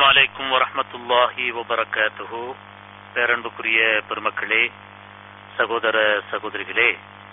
அலைக்கும் வரஹ்மத்துல்லாஹி வபரகாத்துஹு பேரன்புக்குரிய பெருமக்களே சகோதர சகோதரிகளே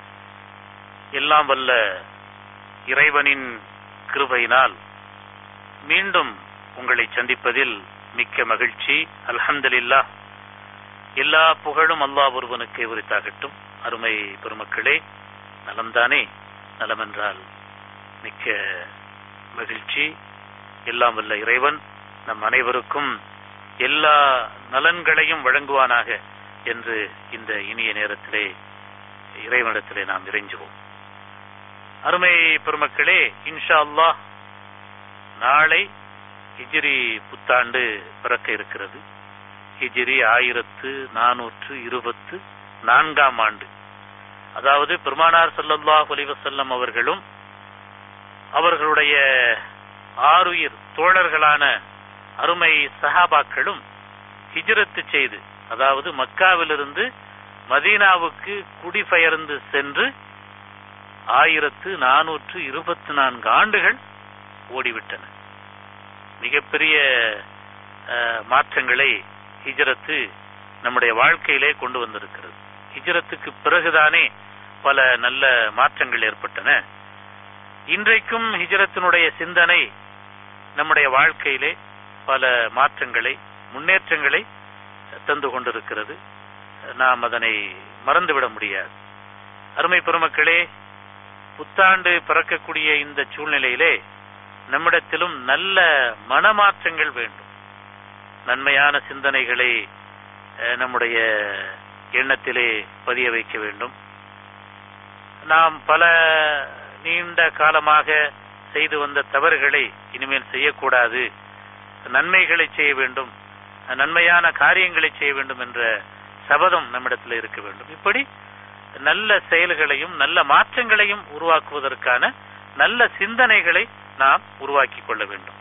எல்லாம் வல்ல இறைவனின் கிருபையினால் மீண்டும் உங்களை சந்திப்பதில் மிக்க மகிழ்ச்சி அல்ஹம்துலில்லாஹ் எல்லா புகழும் அல்லாஹ் ஒருவனுக்கு உரித்தாகட்டும் அருமை பெருமக்களே நலம்தானே நலமென்றால் மிக்க மகிழ்ச்சி எல்லாம் வல்ல இறைவன் நம் அனைவருக்கும் எல்லா நலன்களையும் வழங்குவானாக என்று இந்த இனிய நேரத்திலே இறைவனிடத்திலே நாம் இறைஞ்சுவோம் அருமை பெருமக்களே இன்ஷா அல்லாஹ் நாளை ஹிஜ்ரி புத்தாண்டு பிறக்க இருக்கிறது ஹிஜ்ரி ஆயிரத்து நானூற்று இருபத்து நான்காம் ஆண்டு அதாவது பெருமானார் ஸல்லல்லாஹு அலைஹி வஸல்லம் அவர்களும் அவர்களுடைய ஆருயிர் தோழர்களான அருமை சஹாபாக்களும் ஹிஜ்ரத்து செய்து அதாவது மக்காவிலிருந்து மதீனாவுக்கு குடிபெயர்ந்து சென்று ஆயிரத்து நானூற்று இருபத்தி நான்கு ஆண்டுகள் ஓடிவிட்டன மிகப்பெரிய அஹ், மாற்றங்களை ஹிஜ்ரத்து நம்முடைய வாழ்க்கையிலே கொண்டு வந்திருக்கிறது ஹிஜ்ரத்துக்கு பிறகுதானே பல நல்ல மாற்றங்கள் ஏற்பட்டன இன்றைக்கும் ஹிஜ்ரத்தினுடைய சிந்தனை நம்முடைய வாழ்க்கையிலே பல மாற்றங்களை முன்னேற்றங்களை தந்து கொண்டிருக்கிறது நாம் அதனை மறந்துவிட முடியாது அருமை பெருமக்களே புத்தாண்டு பிறக்கக்கூடிய இந்த சூழ்நிலையிலே நம்மிடத்திலும் நல்ல மனமாற்றங்கள் வேண்டும் நன்மையான சிந்தனைகளை அஹ், நம்முடைய எண்ணத்திலே பதிய வைக்க வேண்டும் நாம் பல நீண்ட காலமாக செய்து வந்த தவறுகளை இனிமேல் செய்யக்கூடாது நன்மைகளை செய்ய வேண்டும் நன்மையான காரியங்களை செய்ய வேண்டும் என்ற சபதம் நம்மிடத்தில் இருக்க வேண்டும் இப்படி நல்ல செயல்களையும் நல்ல மாற்றங்களையும் உருவாக்குவதற்கான நல்ல சிந்தனைகளை நாம் உருவாக்கி கொள்ள வேண்டும்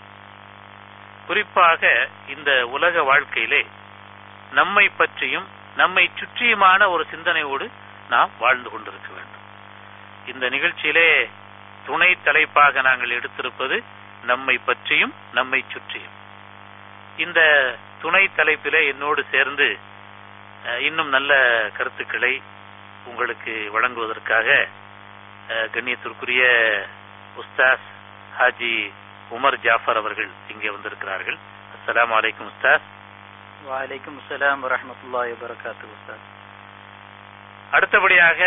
குறிப்பாக இந்த உலக வாழ்க்கையிலே நம்மை பற்றியும் நம்மை சுற்றியுமான ஒரு சிந்தனையோடு நாம் வாழ்ந்து கொண்டிருக்க வேண்டும் இந்த நிகழ்ச்சியிலே துணை தலைப்பாக நாங்கள் எடுத்திருப்பது நம்மை பற்றியும் நம்மை சுற்றியும் இந்த துணை தலைப்பிலே என்னோடு சேர்ந்து அஹ், இன்னும் நல்ல கருத்துக்களை உங்களுக்கு வழங்குவதற்காக அஹ், கண்ணியத்திற்குரிய உஸ்தாஸ் ஹாஜி உமர் ஜாஃபர் அவர்கள் இங்கே வந்திருக்கிறார்கள் அஸ்ஸலாமு அலைக்கும் உஸ்தாஸ் வலைக்கும் அஸ்ஸலாம் வரஹ்மத்துல்லாஹி வபரகாத்து உஸ்தாத் அடுத்தபடியாக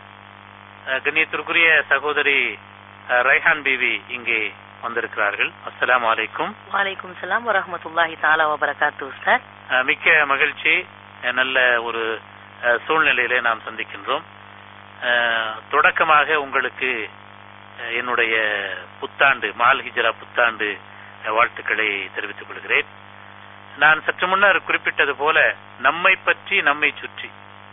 அஹ், கண்ணியத்திற்குரிய சகோதரி அஹ், ரைஹான் பிவி இங்கே வந்திருக்கிறார்கள் அஸ்ஸலாமு அலைக்கும் வலைக்கும் சலாம் வரஹமத்துல்லாஹி தாலா வபரகாத்து உஸ்தாத் அஹ், மிக்க மகிழ்ச்சி அஹ், நல்ல ஒரு அஹ், சூழ்நிலையிலே நாம் சந்திக்கின்றோம் அஹ், தொடக்கமாக உங்களுக்கு அஹ், என்னுடைய புத்தாண்டு மால் ஹிஜ்ரா புத்தாண்டு அஹ், வாழ்த்துக்களை தெரிவித்துக் கொள்கிறேன் நான் சற்று முன்னர் குறிப்பிட்டது போல நம்மை பற்றி நம்மை சுற்றி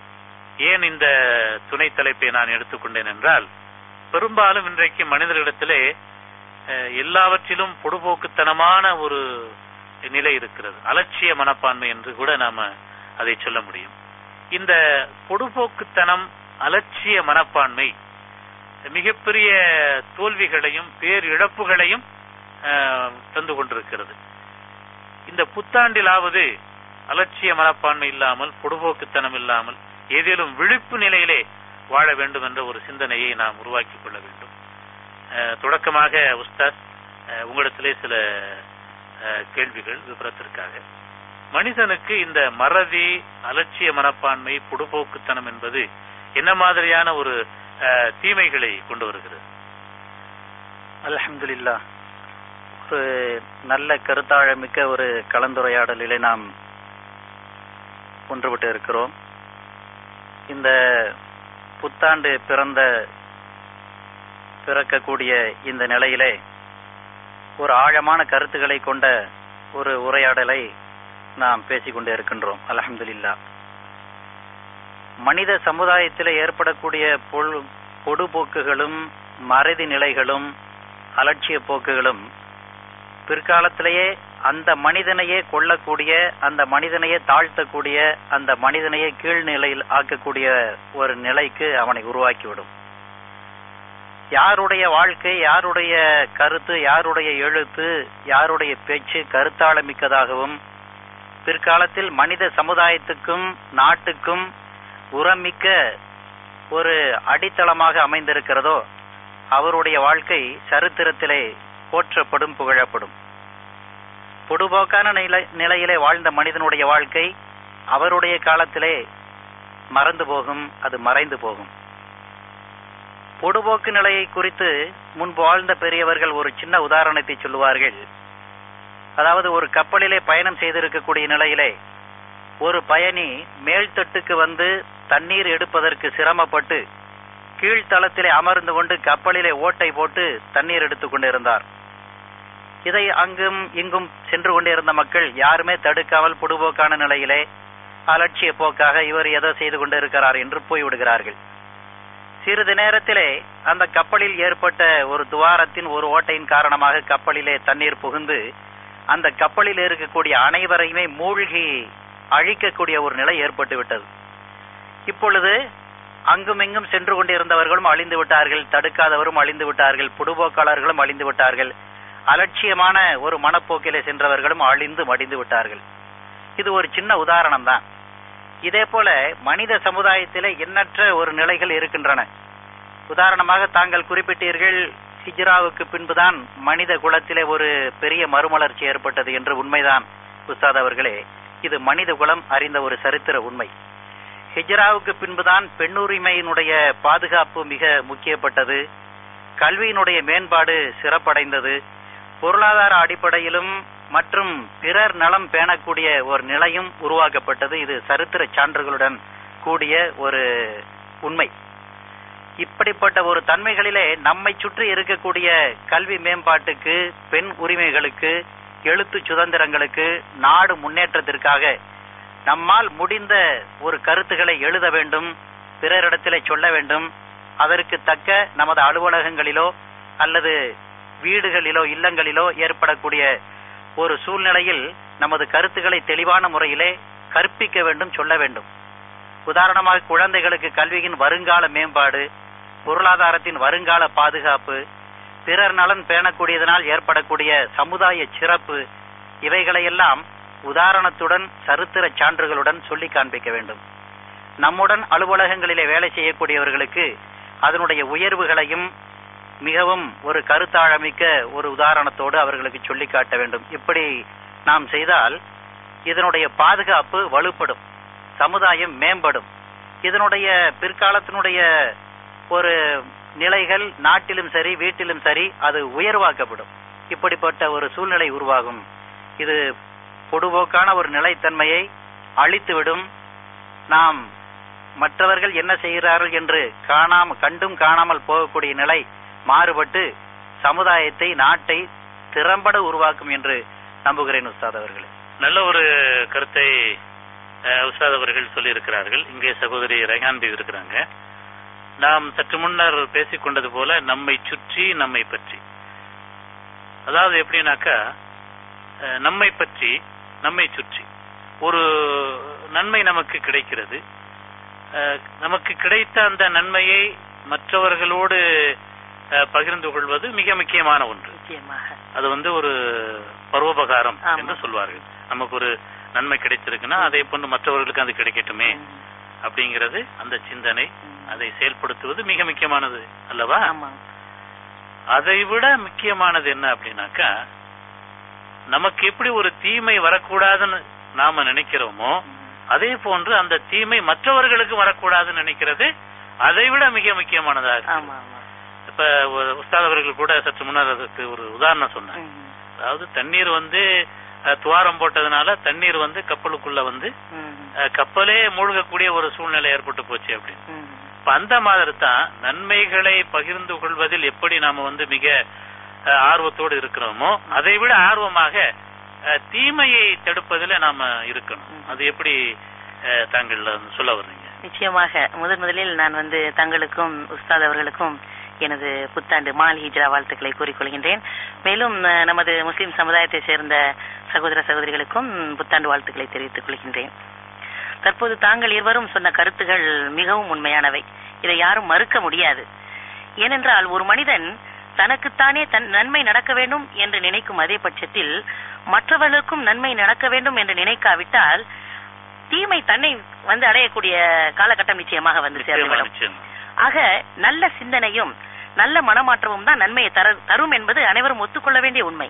ஏன் இந்த துணை தலைப்பை நான் எடுத்துக்கொண்டேன் என்றால் பெரும்பாலும் இன்றைக்கு மனிதர்களிடத்திலே அஹ், எல்லாவற்றிலும் பொடுபோக்குத்தனமான ஒரு நிலை இருக்கிறது அலட்சிய மனப்பான்மை என்று கூட நாம அதை சொல்ல முடியும் இந்த பொடுபோக்குத்தனம் அலட்சிய மனப்பான்மை மிகப்பெரிய தோல்விகளையும் பேரிழப்புகளையும் அஹ், தந்து கொண்டிருக்கிறது இந்த புத்தாண்டிலாவது அலட்சிய மனப்பான்மை இல்லாமல் பொடுபோக்குத்தனம் இல்லாமல் ஏதேனும் விழிப்பு நிலையிலே வாழ வேண்டும் என்ற ஒரு சிந்தனையை நாம் உருவாக்கிக் கொள்ள வேண்டும் அஹ், தொடக்கமாக உஸ்தாத் அஹ், உங்களிடத்திலே சில அஹ், கேள்விகள் விபரத்திற்காக மனிதனுக்கு இந்த மறதி அலட்சிய மனப்பான்மை பொடுபோக்குத்தனம் என்பது என்ன மாதிரியான ஒரு அஹ், தீமைகளை கொண்டு வருகிறது அல்ஹம்துலில்லா ஒரு நல்ல கருத்தாழமிக்க ஒரு கலந்துரையாடலிலே நாம் ஒன்றுபட்டு இருக்கிறோம் இந்த புத்தாண்டு பிறந்த பிறக்கக்கூடிய இந்த நிலையிலே ஒரு ஆழமான கருத்துக்களை கொண்ட ஒரு உரையாடலை நாம் பேசிக்கொண்டே இருக்கின்றோம் அல்ஹம்துலில்லா மனித சமுதாயத்தில் ஏற்படக்கூடிய பொல் பொடுபோக்குகளும் மறதி நிலைகளும் அலட்சிய போக்குகளும் பிற்காலத்திலேயே அந்த மனிதனையே கொல்லக்கூடிய அந்த மனிதனையே தாழ்த்தக்கூடிய அந்த மனிதனையே கீழ்நிலையில் ஆக்கக்கூடிய ஒரு நிலைக்கு அவனை உருவாக்கிவிடும் யாருடைய வாழ்க்கை யாருடைய கருத்து யாருடைய எழுத்து யாருடைய பேச்சு கருத்தாளமிக்கதாகவும் பிற்காலத்தில் மனித சமுதாயத்துக்கும் நாட்டுக்கும் உரமிக்க ஒரு அடித்தளமாக அமைந்திருக்கிறதோ அவருடைய வாழ்க்கை சரித்திரத்திலே போற்றப்படும் புகழப்படும் பொடுபோக்கான நிலை நிலையிலே வாழ்ந்த மனிதனுடைய வாழ்க்கை அவருடைய காலத்திலே மறந்து போகும் அது மறைந்து போகும் பொடுபோக்கு நிலையை குறித்து முன்பு வாழ்ந்த பெரியவர்கள் ஒரு சின்ன உதாரணத்தை சொல்லுவார்கள் அதாவது ஒரு கப்பலிலே பயணம் செய்திருக்கக்கூடிய நிலையிலே ஒரு பயணி மேல்தட்டுக்கு வந்து தண்ணீர் எடுப்பதற்கு சிரமப்பட்டு கீழ்த்தளத்திலே அமர்ந்து கொண்டு கப்பலிலே ஓட்டை போட்டு தண்ணீர் எடுத்துக் கொண்டிருந்தார் இதை அங்கும் இங்கும் சென்று கொண்டிருந்த மக்கள் யாருமே தடுக்காமல் பொடுபோக்கான நிலையிலே அலட்சிய போக்காக இவர் எதோ செய்து கொண்டிருக்கிறார் என்று போய்விடுகிறார்கள் சிறிது நேரத்திலே அந்த கப்பலில் ஏற்பட்ட ஒரு துவாரத்தின் ஒரு ஓட்டையின் காரணமாக கப்பலிலே தண்ணீர் புகுந்து அந்த கப்பலில் இருக்கக்கூடிய அனைவரையுமே மூழ்கி அழிக்கக்கூடிய ஒரு நிலை ஏற்பட்டு விட்டது இப்பொழுது அங்கும் இங்கும் சென்று கொண்டிருந்தவர்களும் அழிந்து விட்டார்கள் தடுக்காதவரும் அழிந்து விட்டார்கள் புடுபோக்காளர்களும் அழிந்து விட்டார்கள் அலட்சியமான ஒரு மனப்போக்கிலே சென்றவர்களும் அழிந்து மடிந்து விட்டார்கள் இது ஒரு சின்ன உதாரணம் தான் இதே போல மனித சமுதாயத்திலே எண்ணற்ற ஒரு நிலைகள் இருக்கின்றன உதாரணமாக தாங்கள் குறிப்பிட்டீர்கள் ஹிஜ்ராவுக்கு பின்புதான் மனித குலத்திலே ஒரு பெரிய மறுமலர்ச்சி ஏற்பட்டது என்று உண்மைதான் உஸ்தாத் அவர்களே இது மனித குலம் அறிந்த ஒரு சரித்திர உண்மை ஹிஜ்ராவுக்கு பின்புதான் பெண்ணுரிமையினுடைய பாதுகாப்பு மிக முக்கியப்பட்டது கல்வியினுடைய மேம்பாடு சிறப்படைந்தது பொருளாதார அடிப்படையிலும் மற்றும் பிறர் நலம் பேணக்கூடிய ஒரு நிலையும் உருவாக்கப்பட்டது இது சரித்திர சான்றுகளுடன் கூடிய ஒரு உண்மை இப்படிப்பட்ட ஒரு தன்மைகளிலே நம்மை சுற்றி இருக்கக்கூடிய கல்வி மேம்பாட்டுக்கு பெண் உரிமைகளுக்கு எழுத்து சுதந்திரங்களுக்கு நாடு முன்னேற்றத்திற்காக நம்மால் முடிந்த ஒரு கருத்துக்களை எழுத வேண்டும் பிறரிடத்திலே சொல்ல வேண்டும் அதற்கு தக்க நமது அலுவலகங்களிலோ அல்லது வீடுகளிலோ இல்லங்களிலோ ஏற்படக்கூடிய ஒரு சூழ்நிலையில் நமது கருத்துக்களை தெளிவான முறையிலே கற்பிக்க வேண்டும் சொல்ல வேண்டும் உதாரணமாக குழந்தைகளுக்கு கல்வியின் வருங்கால மேம்பாடு பொருளாதாரத்தின் வருங்கால பாதுகாப்பு பிறர் நலன் பேணக்கூடியதனால் ஏற்படக்கூடிய சமுதாய சிறப்பு இவைகளையெல்லாம் உதாரணத்துடன் சரித்திர சான்றுகளுடன் சொல்லி காண்பிக்க வேண்டும் நம்முடன் அலுவலகங்களிலே வேலை செய்யக்கூடியவர்களுக்கு அதனுடைய உயர்வுகளையும் மிகவும் ஒரு கருத்தாழமிக்க ஒரு உதாரணத்தோடு அவர்களுக்கு சொல்லி காட்ட வேண்டும் இப்படி நாம் செய்தால் இதனுடைய பாதுகாப்பு வலுப்படும் சமுதாயம் மேம்படும் இதனுடைய பிற்காலத்தினுடைய ஒரு நிலைகள் நாட்டிலும் சரி வீட்டிலும் சரி அது உயர்வாக்கப்படும் இப்படிப்பட்ட ஒரு சூழ்நிலை உருவாகும் இது பொடுபோக்கான ஒரு நிலைத்தன்மையை அழித்துவிடும் நாம் மற்றவர்கள் என்ன செய்கிறார்கள் என்று காணாம கண்டும் காணாமல் போகக்கூடிய நிலை மாறுபட்டு சமுதாயத்தை நாட்டை திறம்பட உருவாக்கும் என்று நம்புகிறேன் உஸ்தாத் அவர்களே நல்ல ஒரு கருத்தை அஹ், உஸ்தாத் அவர்கள் சொல்லியிருக்கிறார்கள் இங்கே சகோதரி ரஹான் பி இருக்கிறாங்க நாம் சற்று முன்னர் பேசிக் கொண்டது போல நம்மை சுற்றி நம்மை பற்றி அதாவது எப்படின்னாக்கா அஹ், நம்மை பற்றி நம்மை சுற்றி ஒரு நன்மை நமக்கு கிடைக்கிறது அஹ், நமக்கு கிடைத்த அந்த நன்மையை மற்றவர்களோடு அஹ், பகிர்ந்து கொள்வது மிக முக்கியமான ஒன்று நிச்சயமாக அது வந்து ஒரு பரோபகாரம் ஆமா. என்று சொல்வார்கள் நமக்கு ஒரு நன்மை கிடைத்திருக்குன்னா அதை கொண்டு மற்றவர்களுக்கு அது கிடைக்கட்டுமே ம், அப்படிங்கிறது அந்த சிந்தனை ம். அதை செயல்படுத்துவது மிக முக்கியமானது அல்லவா ஆமா அதை விட முக்கியமானது என்ன அப்படின்னாக்கா நமக்கு எப்படி ஒரு தீமை வரக்கூடாதுன்னு நாம நினைக்கிறோமோ ம், அதே போன்று அந்த தீமை மற்றவர்களுக்கு வரக்கூடாதுன்னு நினைக்கிறது அதை விட மிக முக்கியமானதா இருக்கு ஆமா ஆமா இப்ப ஒரு உஸ்தாத் அவர்கள் கூட சற்று முன்னர் அதுக்கு ஒரு உதாரணம் சொன்னாங்க ம், அதாவது தண்ணீர் வந்து அஹ், துவாரம் போட்டதுனால தண்ணீர் வந்து கப்பலுக்குள்ள வந்து ம், அஹ், கப்பலே மூழ்கக்கூடிய ஒரு சூழ்நிலை ஏற்பட்டு போச்சு அப்படின்னு ம், இப்ப அந்த மாதிரி தான் நன்மைகளை பகிர்ந்து கொள்வதில் எப்படி நாம வந்து மிக அஹ், ஆர்வத்தோடு இருக்கிறோமோ அதை விட ஆர்வமாக அஹ், தீமையை தடுப்பதில் நாம இருக்கணும் ம். அது எப்படி அஹ், தாங்கள் சொல்ல வர்றீங்க நிச்சயமாக முதன் முதலில் நான் வந்து தங்களுக்கும் உஸ்தாத் அவர்களுக்கும் எனது புத்தாண்டு மால் ஹிஜ்ரா வாழ்த்துக்களை கூறிக்கொள்கின்றேன் மேலும் அஹ், நமது முஸ்லிம் சமுதாயத்தை சேர்ந்த சகோதர சகோதரிகளுக்கும் புத்தாண்டு வாழ்த்துக்களை தெரிவித்துக் கொள்கின்றேன் தற்போது தாங்கள் இருவரும் சொன்ன கருத்துகள் மிகவும் உண்மையானவை இதை யாரும் மறுக்க முடியாது ஏனென்றால் ஒரு மனிதன் தனக்குத்தானே தன் நன்மை நடக்க வேண்டும் என்று நினைக்கும் அதே பட்சத்தில் மற்றவர்களுக்கும் நன்மை நடக்க வேண்டும் என்று நினைக்காவிட்டால் தீமை தன்னை வந்து அடையக்கூடிய காலகட்டம் நிச்சயமாக வந்து நிச்சயமா சேர்ந்துவிடும் நிச்சயம் ஆக நல்ல சிந்தனையும் நல்ல மனமாற்றமும் தான் நன்மையை தர தரும் என்பது அனைவரும் ஒத்துக்கொள்ள வேண்டிய உண்மை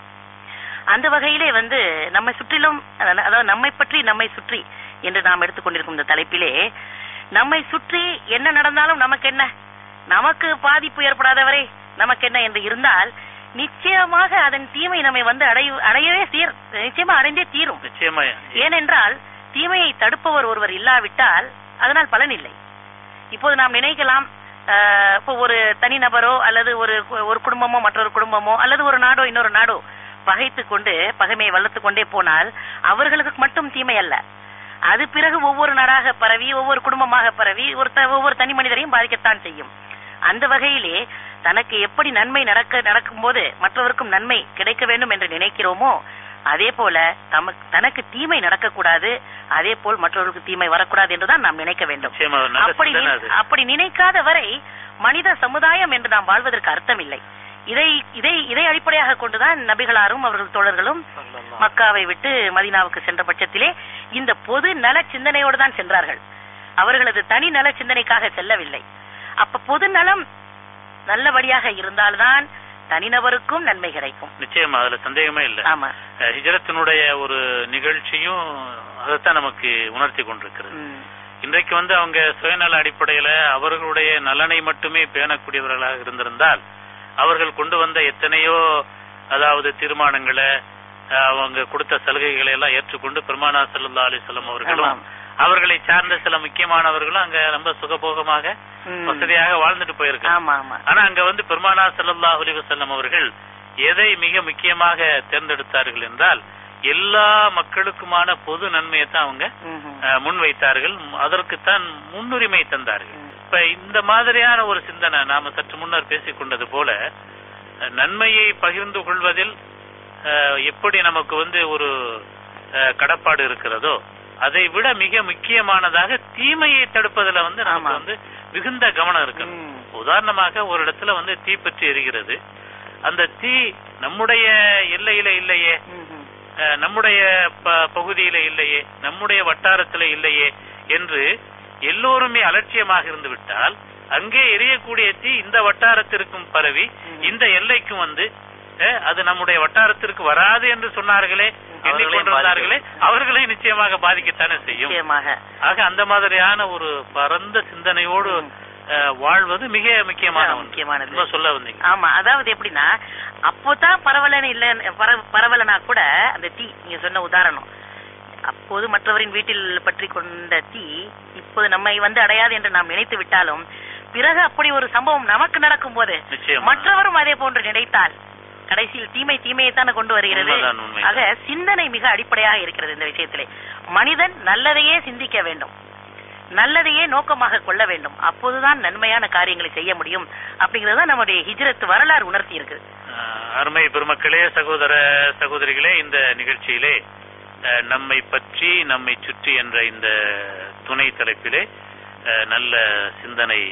அந்த வகையிலே வந்து நம்மை சுற்றிலும் அத- அதாவது நம்மை பற்றி நம்மை சுற்றி என்று நாம் எடுத்துக்கொண்டிருக்கும் இந்த தலைப்பிலே நம்மை சுற்றி என்ன நடந்தாலும் நமக்கு என்ன நமக்கு பாதிப்பு ஏற்படாதவரை நமக்கு என்ன என்று இருந்தால் நிச்சயமாக அதன் தீமை நம்மை வந்து அடைய அடையவே தீர் நிச்சயமா அடைந்தே தீரும் நிச்சயமா ஏனென்றால் தீமையை தடுப்பவர் ஒருவர் இல்லாவிட்டால் அதனால் பலன் இல்லை இப்போது நாம் நினைக்கலாம் ஆஹ், இப்போ ஒரு தனிநபரோ அல்லது ஒரு கு- ஒரு குடும்பமோ மற்றொரு குடும்பமோ அல்லது ஒரு நாடோ இன்னொரு நாடோ பகைத்து கொண்டு பகைமையை வளர்த்து கொண்டே போனால் அவர்களுக்கு மட்டும் தீமை அல்ல அது பிறகு ஒவ்வொரு நாடாக பரவி ஒவ்வொரு குடும்பமாக பரவி ஒரு த- ஒவ்வொரு தனி மனிதரையும் பாதிக்கத்தான் செய்யும் அந்த வகையிலே தனக்கு எப்படி நன்மை நடக்க நடக்கும்போது மற்றவருக்கும் நன்மை கிடைக்க வேண்டும் என்று நினைக்கிறோமோ அதே போல தமக்கு தனக்கு தீமை நடக்கக்கூடாது அதே போல் மற்றவர்களுக்கு தீமை வரக்கூடாது என்றுதான் நாம் நினைக்க வேண்டும் நிச்சயமா ஒரு நல்ல அப்படி சிந்தனை நினை- அது அப்படி நினைக்காத வரை மனித சமுதாயம் என்று நாம் வாழ்வதற்கு அர்த்தம் இல்லை இதை இதை இதை அடிப்படையாக கொண்டுதான் நபிகளாரும் அவர்கள் தோழர்களும் மக்காவை விட்டு மதீனாவுக்கு சென்ற பட்சத்திலே இந்த பொது நல சிந்தனையோடு தான் சென்றார்கள் அவர்களது தனி நல சிந்தனைக்காக செல்லவில்லை அப்ப பொது நலம் நல்லபடியாக இருந்தால்தான் தனிநபருக்கும் நன்மை கிடைக்கும் நிச்சயமா அதுல சந்தேகமே இல்ல ஆமா அஹ் ஹிஜ்ரத்தினுடைய ஒரு நிகழ்ச்சியும் அதைத்தான் நமக்கு உணர்த்தி கொண்டிருக்கிறது ம். இன்றைக்கு வந்து அவங்க சுயநல அடிப்படையில அவர்களுடைய நலனை மட்டுமே பேணக்கூடியவர்களாக இருந்திருந்தால் அவர்கள் கொண்டு வந்த எத்தனையோ அதாவது தீர்மானங்களை அஹ், அவங்க கொடுத்த சலுகைகளை எல்லாம் ஏற்றுக்கொண்டு பெருமானா சல்லா அலிசல்லம் அவர்களும் ஆமாம். அவர்களை சார்ந்த சில முக்கியமானவர்களும் அங்க ரொம்ப சுகபோகமாக ம். வசதியாக வாழ்ந்துட்டு போயிருக்காங்க ஆமா ஆமா ஆனா அங்க வந்து பெருமானா ஸல்லல்லாஹு அலைஹி வஸல்லம் அவர்கள் எதை மிக முக்கியமாக தேர்ந்தெடுத்தார்கள் என்றால் எல்லா மக்களுக்குமான பொது நன்மையை தான் அவங்க ம்ஹும். அஹ், முன்வைத்தார்கள் அதற்குத்தான் முன்னுரிமை தந்தார்கள் ம். இப்ப இந்த மாதிரியான ஒரு சிந்தனை நாம சற்று முன்னர் பேசிக் கொண்டது போல அஹ், நன்மையை பகிர்ந்து கொள்வதில் அஹ், எப்படி நமக்கு வந்து ஒரு அஹ், கடப்பாடு இருக்கிறதோ அதை விட மிக முக்கியமானதாக தீமையை தடுப்பதுல வந்து நமக்கு ஆமா. வந்து மிகுந்த கவனம் இருக்கணும் ம். உதாரணமாக ஒரு இடத்துல வந்து தீ பற்றி எரிகிறது அந்த தீ நம்முடைய எல்லையில இல்லையே ம்ஹும். அஹ், நம்முடைய ப- பகுதியில இல்லையே நம்முடைய வட்டாரத்துல இல்லையே என்று எல்லோருமே அலட்சியமாக இருந்து விட்டால் அங்கே எரியக்கூடிய தீ இந்த வட்டாரத்திற்கும் பரவி ம். இந்த எல்லைக்கும் வந்து அஹ், அது நம்முடைய வட்டாரத்திற்கு வராது என்று சொன்னார்களே எண்ணிக்கொண்டிருந்தார்களே பாதிக்கும். அவர்களை நிச்சயமாக பாதிக்கத்தானே செய்யும் நிச்சயமாக ஆக அந்த மாதிரியான ஒரு பரந்த சிந்தனையோடு ம். அஹ், வாழ்வது மிக முக்கியமான ஒன்று முக்கியமானது ரொம்ப சொல்ல வந்தீங்க ஆமா அதாவது எப்படின்னா அப்போதான் பரவலன் இல்ல பர- பரவலனா கூட அந்த தீ நீங்க சொன்ன உதாரணம் அப்போது மற்றவரின் வீட்டில் பற்றி கொண்ட தீ இப்போது நம்மை வந்து அடையாது என்று நாம் நினைத்து விட்டாலும் பிறகு அப்படி ஒரு சம்பவம் நமக்கு நடக்கும் போது நிச்சயமா. மற்றவரும் அதே போன்று நினைத்தால் கடைசியில் தீமை தீமையை தானே கொண்டு வருகிறது உண்மைதான், உண்மைதான். ஆக சிந்தனை மிக அடிப்படையாக இருக்கிறது இந்த விஷயத்திலே மனிதன் நல்லதையே சிந்திக்க வேண்டும் நல்லதையே நோக்கமாக கொள்ள வேண்டும் அப்போதுதான் நன்மையான காரியங்களை செய்ய முடியும் அப்படிங்கறது தான் நம்முடைய ஹிஜ்ரத் வரலாறு உணர்த்தி இருக்கு அஹ், அருமை பெருமக்களே சகோதர சகோதரிகளே இந்த நிகழ்ச்சியிலே அஹ், நம்மை பற்றி நம்மை சுற்றி என்ற இந்த துணை தலைப்பிலே அஹ், நல்ல சிந்தனை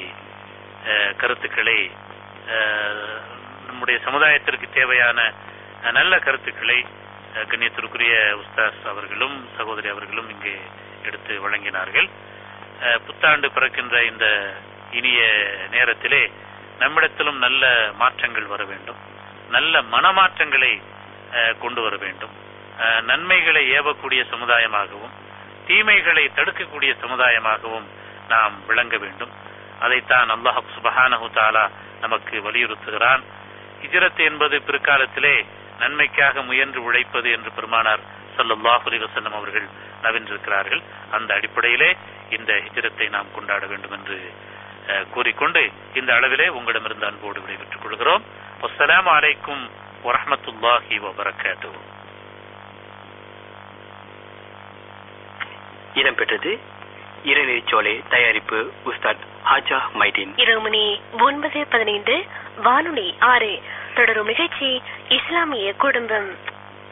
அஹ், கருத்துக்களை அஹ், நம்முடைய சமுதாயத்திற்கு தேவையான அஹ், நல்ல கருத்துக்களை அஹ், கண்ணியத்திற்குரிய உஸ்தாஸ் அவர்களும் சகோதரி அவர்களும் இங்கே எடுத்து வழங்கினார்கள் அஹ், புத்தாண்டு பிறக்கின்ற இந்த இனிய நேரத்திலே நம்மிடத்திலும் நல்ல மாற்றங்கள் வர வேண்டும் நல்ல மனமாற்றங்களை அஹ், கொண்டு வர வேண்டும் அஹ், நன்மைகளை ஏவக்கூடிய சமுதாயமாகவும் தீமைகளை தடுக்கக்கூடிய சமுதாயமாகவும் நாம் விளங்க வேண்டும் அதைத்தான் அல்லாஹ் சுபஹானஹு தஆலா நமக்கு வலியுறுத்துகிறான் ஹிஜ்ரத் என்பது பிற்காலத்திலே நன்மைக்காக முயன்று உழைப்பது என்று பெருமானார் ஸல்லல்லாஹு அலைஹி வஸல்லம் அவர்கள் நவின்றிருக்கிறார்கள் அந்த அடிப்படையிலே இந்த ஹிஜ்ரத்தை நாம் கொண்டாட வேண்டும் என்று அஹ், கூறிக்கொண்டு இந்த அளவிலே உங்களிடமிருந்து அன்போடு விடைபெற்றுக் கொள்கிறோம் அஸ்ஸலாமு அலைக்கும் வரஹ்மத்துல்லாஹி வபரகாத்துஹு இடம்பெற்றது இறைநெறிச்சோலை தயாரிப்பு உஸ்தாத் ஹாஜா மைதீன் இரவு மணி ஒன்பது பதினைந்து வானொலி ஆறு தொடரும் நிகழ்ச்சி இஸ்லாமிய குடும்பம்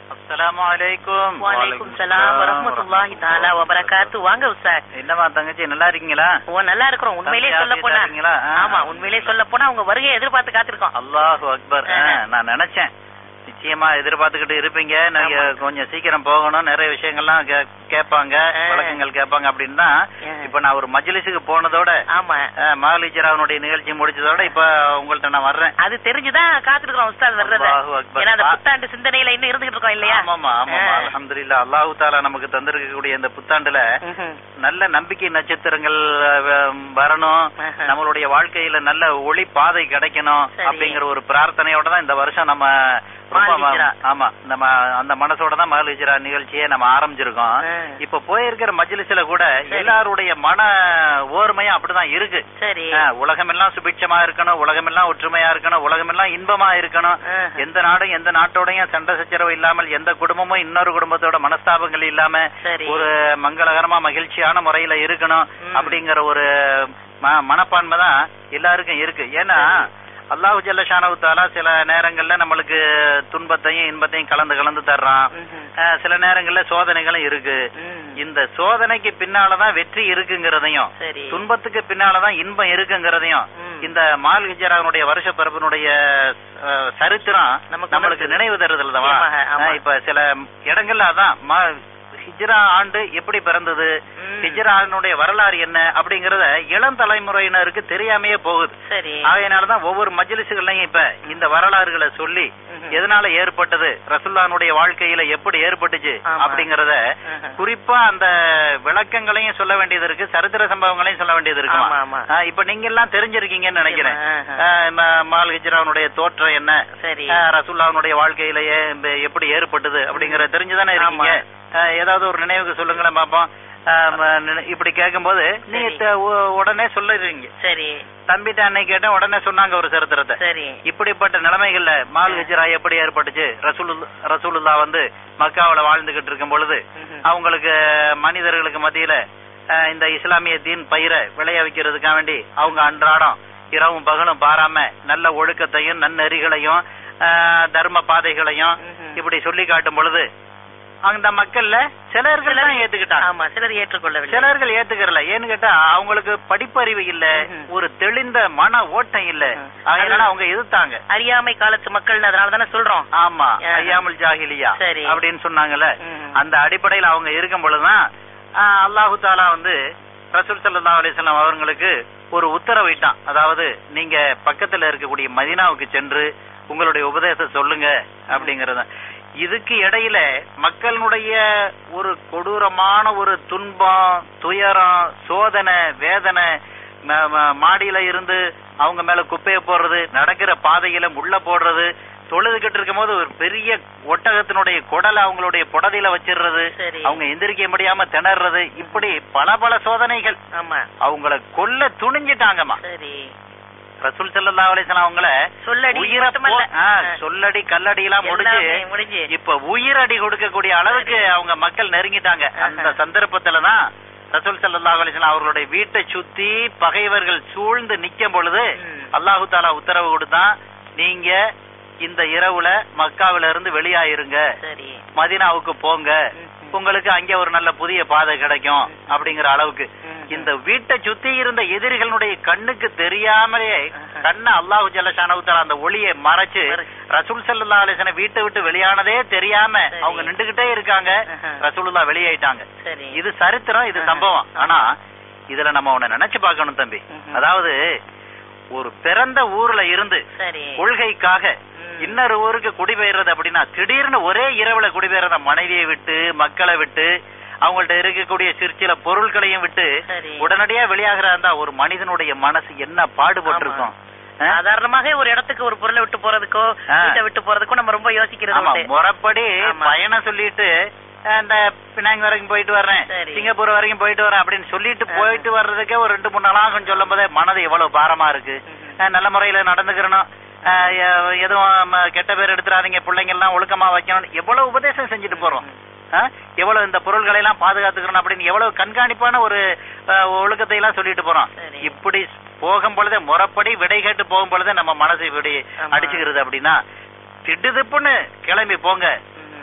அஸ்ஸலாமு அலைக்கும் வலைக்கும் சலாம் வரஹ்மத்துல்லாஹி தஆலா வபரகாத்து வாங்க உஸ்தாத் என்னமா தங்கச்சி நல்லா இருக்கீங்களா ஓ நல்லா இருக்கிறோம் உண்மையிலே தம்பி, சொல்ல போனா ஆபீஸா இருக்கீங்களா? ஆ. ஆமா உண்மையிலே சொல்ல போனா உங்க வருகையை எதிர்பார்த்து காத்திருக்கோம் அல்லாஹு அக்பர் ஆ, ஆஹா. நான் நினைச்சேன் நிச்சயமா எதிர்பார்த்துக்கிட்டு இருப்பீங்க நீங்க ஆமா. கொஞ்சம் சீக்கிரம் போகணும் நிறைய விஷயங்கள்லாம் கே- கேட்பாங்க ஆ. வழக்கங்கள் கேட்பாங்க அப்படின்னா ஆ. இப்ப நான் ஒரு மஜ்லிஸுக்கு போனதோட ஆமா மகளிச்சராவனுடைய நிகழ்ச்சி முடிச்சதோட இப்ப உங்கள்ட்ட நான் வர்றேன் அது தெரிஞ்சுதான் காத்திருக்கிறோம் உஸ்தாத் வர்றத அல்லாஹு அக்பர். ஏன்னா அந்த ஆ. புத்தாண்டு சிந்தனையில இன்னும் இருந்துகிட்டு இருக்கோம் இல்லையா ஆமாமா ஆமாமா ஆ. அல்ஹம்துலில்லாஹ் அல்லாஹு தாலா நமக்கு தந்திருக்கக்கூடிய இந்த புத்தாண்டுல ம்ஹும். நல்ல நம்பிக்கை நட்சத்திரங்கள் அஹ், வரணும் ஆஹா. நம்மளுடைய வாழ்க்கையில நல்ல ஒளி பாதை கிடைக்கணும் சரி. அப்படிங்கிற ஒரு பிரார்த்தனையோட தான் இந்த வருஷம் நம்ம ரொம்ப மகள் ஹிஜ்ரா. ஆமா நம்ம அந்த மனசோட தான் மகள் ஹிஜ்ரா நிகழ்ச்சியை நம்ம ஆரம்பிச்சிருக்கோம் ஆ. இப்ப போயிருக்கிற மஜ்லிஸ்ல கூட சரி. எல்லாருடைய மன ஓர்மையும் அப்படிதான் இருக்கு சரி ஆ, உலகமெல்லாம் சுபிட்சமா இருக்கணும் உலகமெல்லாம் ஒற்றுமையா இருக்கணும் உலகமெல்லாம் இன்பமா இருக்கணும் ஆஹா. எந்த நாடும் எந்த நாட்டோடையும் சண்டை சச்சரவு இல்லாமல் எந்த குடும்பமும் இன்னொரு குடும்பத்தோட மனஸ்தாபங்கள் இல்லாம சரி ஒரு மங்களகரமா மகிழ்ச்சியான முறையில இருக்கணும் ம். அப்படிங்கிற ஒரு ம- மனப்பான்மை தான் எல்லாருக்கும் இருக்கு ஏன்னா அல்லாஹு ஜல்லஷானவு தாலா சில நேரங்கள்ல நம்மளுக்கு துன்பத்தையும் இன்பத்தையும் கலந்து கலந்து தர்றான் ம்ஹும். அஹ் சில நேரங்கள்ல சோதனைகளும் இருக்கு ம். இந்த சோதனைக்கு பின்னாலதான் வெற்றி இருக்குங்கிறதையும் சரி துன்பத்துக்கு பின்னாலதான் இன்பம் இருக்குங்கிறதையும் ம். இந்த மால் ஹிஜரானுடைய வருஷ பிறப்பினுடைய அஹ், சரித்திரம் நமக்கு நம்மளுக்கு உணர்த்துது. நினைவு தருதல் நிச்சயமாக, ஆமா. இப்ப சில இடங்கள்ல அதான் மா- ஹிஜ்ரா ஆண்டு எப்படி பிறந்தது ம். ஹிஜ்ரா ஆண்டினுடைய வரலாறு என்ன அப்படிங்கறத இளம் தலைமுறையினருக்கு தெரியாமையே போகுது சரி ஆகையினாலதான் ஒவ்வொரு மஜ்லிசுகள்லயும் இப்ப இந்த வரலாறுகளை சொல்லி ம்ஹும். எதனால ஏற்பட்டது ரசுல்லானுடைய வாழ்க்கையில எப்படி ஏற்பட்டுச்சு ஆமா. அப்படிங்கறத ஆஹா. குறிப்பா அந்த விளக்கங்களையும் சொல்ல வேண்டியது இருக்கு சரித்திர சம்பவங்களையும் சொல்ல வேண்டியது இருக்கு ஆமா, ஆமா. இப்ப நீங்க எல்லாம் தெரிஞ்சிருக்கீங்கன்னு நினைக்கிறேன் ஆஹா. ஆஹ் ம- மால் ஹிஜ்ராவுடைய தோற்றம் என்ன சரி ஆஹ் ரசூல்லாவுடைய வாழ்க்கையிலேயே இந்த எப்படி ஏற்பட்டது அப்படிங்கறத தெரிஞ்சுதானே இருக்கீங்க ஆஹ் ஏதாவது ஒரு நினைவுக்கு சொல்லுங்களேன் பாப்போம் ஆஹ் ம- நினை- இப்படி கேட்கும்போது நீங்க சரி. த- உ- உடனே சொல்லிடுறீங்க சரி தம்பிட்ட அன்னைக்கு கேட்டேன் உடனே சொன்னாங்க ஒரு சரித்திரத்தை சரி இப்படிப்பட்ட நிலைமைகள்ல மால் ஹிஜ்ரா எப்படி ஏற்பட்டுச்சு ரசூல் ரசூலுல்லா வந்து மக்காவுல வாழ்ந்துகிட்டு இருக்கும் பொழுது ம்ஹும். அவங்களுக்கு மனிதர்களுக்கு மத்தியில அஹ், இந்த இஸ்லாமிய தீன் பயிரை விளைய வைக்கிறதுக்காக வேண்டி அவங்க அன்றாடம் இரவும் பகலும் பாராம நல்ல ஒழுக்கத்தையும் நன்னெறிகளையும் அஹ், தர்ம பாதைகளையும் ம்ஹும். இப்படி சொல்லி காட்டும் பொழுது அந்த மக்கள்ல சிலர்கள் தான் ஏத்துக்கிட்டாங்க ஆமா சிலர் ஏற்றுக்கொள்ளவில்லை சிலர்கள் ஏத்துக்கறல ஏன்னு கேட்டா அவங்களுக்கு படிப்பறிவு இல்ல ம்ஹும். ஒரு தெளிந்த மன ஓட்டம் இல்ல ம். அதனால அவங்க எதிர்த்தாங்க அறியாமை காலத்து மக்கள் அதனால தானே சொல்றோம் ஆமா ஆஹா. ஐயாமுல் ஜாஹிலியா சரி. அப்படின்னு சொன்னாங்கல்ல ம். அந்த அடிப்படையில அவங்க இருக்கும் பொழுதுதான் ஆஹ், அல்லாஹு தாலா வந்து ரசூல் ஸல்லல்லாஹு அலைஹி வஸல்லம் அவங்களுக்கு ஒரு உத்தரவிட்டான் அதாவது நீங்க பக்கத்துல இருக்கக்கூடிய மதீனாவுக்கு சென்று உங்களுடைய உபதேசத்தை சொல்லுங்க அப்படிங்கறது இதுக்கு இடையில மக்களுடைய ஒரு கொடூரமான ஒரு துன்பம் துயரம் சோதனை வேதனை ம- ம- மாடியில இருந்து அவங்க மேல குப்பைய போடுறது நடக்கிற பாதையில முள்ள போடுறது தொழுதுகிட்டு இருக்கும் போது ஒரு பெரிய ஒட்டகத்தினுடைய குடலை அவங்களுடைய புடதையில வச்சிடுறது சரி. அவங்க எந்திரிக்க முடியாம திணறது இப்படி பல பல சோதனைகள் ஆமா அவங்கள கொல்ல துணிஞ்சிட்டாங்கம்மா சரி ரசூல் ஸல்லல்லாஹு அலைஹி வஸல்லம் அவங்கள சொல்லடி உயிரை மட்டுமல்ல. போ- ஆ, ஆ. சொல்லடி கல்லடி எல்லாம் முடிஞ்சு எல்லாமே முடிஞ்சு இப்ப உயிரடி கொடுக்கக்கூடிய அளவுக்கு அவங்க மக்கள் நெருங்கிட்டாங்க ஆஹா. அந்த சந்தர்ப்பத்துலதான் ரசூல் ஸல்லல்லாஹு அலைஹி வஸல்லம் அவர்களுடைய வீட்டை சுத்தி பகைவர்கள் சூழ்ந்து நிக்கும் பொழுது ம். அல்லாஹு தாலா உத்தரவு கொடுத்தான் நீங்க இந்த இரவுல மக்காவில இருந்து வெளியாயிருங்க சரி மதீனாவுக்கு போங்க ம், ம். உங்களுக்கு அங்க ஒரு நல்ல புதிய பாதை கிடைக்கும் அப்படிங்கிற அளவுக்கு ம், ம். இந்த வீட்டை சுத்தி இருந்த எதிரிகளுடைய கண்ணுக்கு தெரியாமலே ஆஹா. கண்ண அல்லாஹு ஜல்லஷானவுத்தால அந்த ஒளியை மறைச்சு மறைச்சு. ரசூல் ஸல்லல்லாஹு அலைஹி வஸல்லம் வீட்டை விட்டு வெளியானதே தெரியாம சரி. அவங்க நின்றுகிட்டே இருக்காங்க ஆஹா. ரசூலுல்லா வெளியாயிட்டாங்க சரி இது சரித்திரம் இது ஆஹா. சம்பவம் ஆனா இதுல நம்ம உன்னை நினைச்சு பார்க்கணும் தம்பி ம்ஹும். அதாவது ஒரு பிறந்த ஊர்ல இருந்து சரி கொள்கைக்காக ம். இன்னொரு ஊருக்கு குடிபெயர்றது அப்படின்னா திடீர்னு ஒரே இரவுல குடிபெயர்றத மனைவியை விட்டு மக்களை விட்டு அவங்கள்ட்ட இருக்கக்கூடிய சிற்சில பொருட்களையும் விட்டு சரி. உடனடியா வெளியாகிறா இருந்தா ஒரு மனிதனுடைய மனசு என்ன பாடுபட்டிருக்கும் ஆ? சாதாரணமாக ஒரு இடத்துக்கு ஒரு பொருளை விட்டு போறதுக்கோ ஆ. வீட்டை விட்டு போறதுக்கோ நம்ம ரொம்ப யோசிக்கிறது ஆமா உண்டு. முறைப்படி ஆமா. பயணம் சொல்லிட்டு அஹ், இந்த பினாங் வரைக்கும் போயிட்டு வர்றேன் சரி. சிங்கப்பூர் வரைக்கும் போயிட்டு வரேன் அப்படின்னு சொல்லிட்டு ஆ. போயிட்டு வர்றதுக்கே ஒரு ரெண்டு மூணு நாளாகும் சொல்லும் போதே மனது எவ்வளவு பாரமா இருக்கு ம்ஹும். அஹ், நல்ல முறையில நடந்துக்கிறணும் அஹ், எ- எதுவும் ம, கெட்ட பேர் எடுத்துறாதீங்க பிள்ளைங்க எல்லாம் ஒழுக்கமா வைக்கணும் எவ்வளவு உபதேசம் செஞ்சுட்டு போறோம் ஆ? எவ்வளவு இந்த பொருள்களை எல்லாம் பாதுகாத்துக்கணும் அப்படின்னு எவ்வளவு கண்காணிப்பான ஒரு அஹ், ஒழுக்கத்தை எல்லாம் சொல்லிட்டு போறோம் சரி. இப்படி போகும் பொழுதே முறைப்படி விடை கேட்டு போகும் பொழுதே நம்ம மனசு இப்படி ஆமா. அடிச்சுக்கிறது அப்படின்னா திடுதிப்புன்னு கிளம்பி போங்க ம்ஹும்.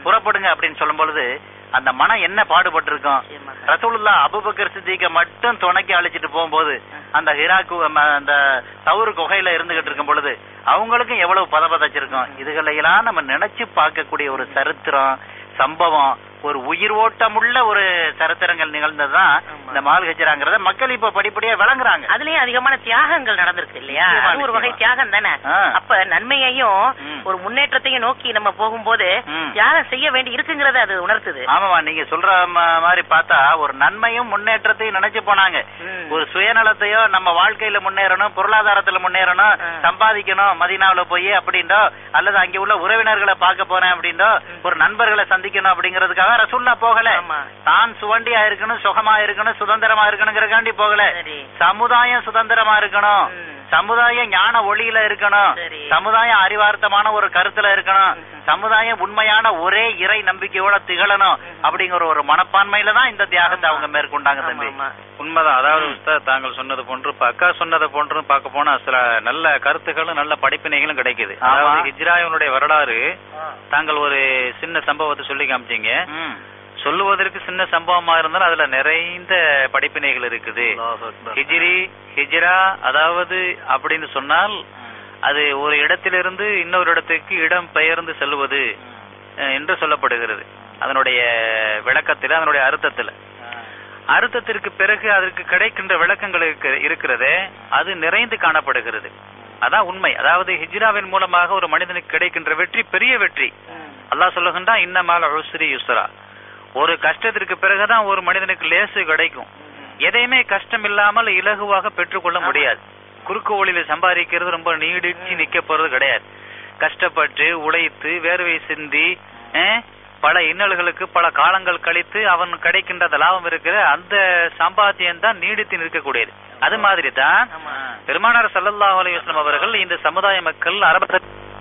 புறப்படுங்க அப்படின்னு சொல்லும் பொழுது அந்த மனம் என்ன பாடுபட்டிருக்கும் நிச்சயமாக. ரசூலுல்லா அபுபக்கர் சித்திக்க மட்டும் துணைக்கு அழைச்சிட்டு போகும்போது அந்த ஹிராக்கு ம- அந்த தவுறு குகையில இருந்துகிட்டு இருக்கும் பொழுது அவங்களுக்கும் எவ்வளவு பதபதச்சிருக்கும் இதுகளையெல்லாம் நம்ம நினைச்சு பார்க்கக்கூடிய ஒரு சரித்திரம் சம்பவம் ஒரு உயிர் ஓட்டமுள்ள ஒரு சரித்திரங்கள் நிகழ்ந்ததுதான் ஆமா. இந்த மால் ஹஜ்ராங்கிறத மக்கள் இப்ப படிப்படியா விளங்குறாங்க அதுலயும் அதிகமான தியாகங்கள் நடந்திருக்கு இல்லையா நிச்சயமா, அது ஒரு வகை நிச்சயமா. தியாகம் தானே ஆ. அப்ப நன்மையையும் ம். ஒரு முன்னேற்றத்தையும் நோக்கி நம்ம போகும்போது ம். தியாகம் செய்ய வேண்டி இருக்குங்கிறத அது உணர்த்துது ஆமாமா நீங்க சொல்ற ம- மாதிரி பார்த்தா ஒரு நன்மையும் முன்னேற்றத்தையும் நினைச்சு போனாங்க ம். ஒரு சுயநலத்தையோ நம்ம வாழ்க்கையில முன்னேறணும் பொருளாதாரத்துல முன்னேறணும் ஆ. சம்பாதிக்கணும் மதினாவுல போய் அப்படின்றோ அல்லது அங்க உள்ள உறவினர்களை பார்க்க போறேன் அப்படின்றோ ஒரு நண்பர்களை சந்திக்கணும் அப்படிங்கிறதுக்காக ரசூல்லா போகல ஆமா. தான் சுவண்டியா இருக்கணும் சுகமா இருக்கணும் சுதந்திரமா இருக்கணுங்கிறக்காண்டி போகல சரி. சமுதாயம் சுதந்திரமா இருக்கணும் ம். சமுதாயம் ஞான ஒளியில இருக்கணும் சரி. சமுதாயம் அறிவார்த்தமான ஒரு கருத்துல இருக்கணும் ம்ஹும். சமுதாயம் உண்மையான ஒரே இறை நம்பிக்கையோட திகழணும் அப்படிங்கிற ஒரு மனப்பான்மையில தான் இந்த தியாகத்தை அவங்க மேற்கொண்டாங்க ஆமா, தம்பி ஆமா. உண்மைதான் அதாவது உஸ்தாத் தாங்கள் சொன்னது போன்று இப்ப அக்கா சொன்னது போன்று பார்க்க போனா சில நல்ல கருத்துக்களும் நல்ல படிப்பினைகளும் கிடைக்குது ஆமா. அதாவது ஹிஜ்ராயினுடைய வரலாறு தாங்கள் ஒரு சின்ன சம்பவத்தை சொல்லி காமிச்சீங்க ம். சொல்லுவதற்கு சின்ன சம்பவமா இருந்தாலும் அதுல நிறைந்த படிப்பினைகள் இருக்குது ஹிஜ்ரி ஹிஜ்ரா அதாவது அப்படின்னு சொன்னால் அது ஒரு இடத்திலிருந்து இன்னொரு இடத்துக்கு இடம் பெயர்ந்து செல்வது அஹ், என்று சொல்லப்படுகிறது அதனுடைய விளக்கத்தில் அதனுடைய அர்த்தத்துல அர்த்தத்திற்கு பிறகு அதற்கு கிடைக்கின்ற விளக்கங்கள் இருக்கு- இருக்கிறதே அது நிறைந்து காணப்படுகிறது அதான் உண்மை அதாவது ஹிஜ்ராவின் மூலமாக ஒரு மனிதனுக்கு கிடைக்கின்ற வெற்றி பெரிய வெற்றி அல்லாஹ் சொல்லுகின்றான் இன்னமால உஸ்ரி யுஸ்ரா ஒரு கஷ்டத்திற்கு பிறகுதான் ஒரு மனிதனுக்கு லேசு கிடைக்கும் எதையுமே கஷ்டம் இல்லாமல் இலகுவாக பெற்றுக்கொள்ள முடியாது குறுக்கு வழியில சம்பாதிக்கிறது ரொம்ப நீடிச்சு நிக்க போறது கிடையாது கஷ்டப்பட்டு உழைத்து வேர்வை சிந்தி அஹ், பல இன்னல்களுக்கு பல காலங்கள் கழித்து அவன் கிடைக்கின்ற அந்த லாபம் இருக்கிற அந்த சம்பாத்தியம் தான் நீடித்து நிற்கக்கூடியது அது மாதிரி தான் ஆமா. பெருமானார் ஸல்லல்லாஹு அலைஹி வஸல்லம் அவர்கள் இந்த சமுதாய மக்கள் அரப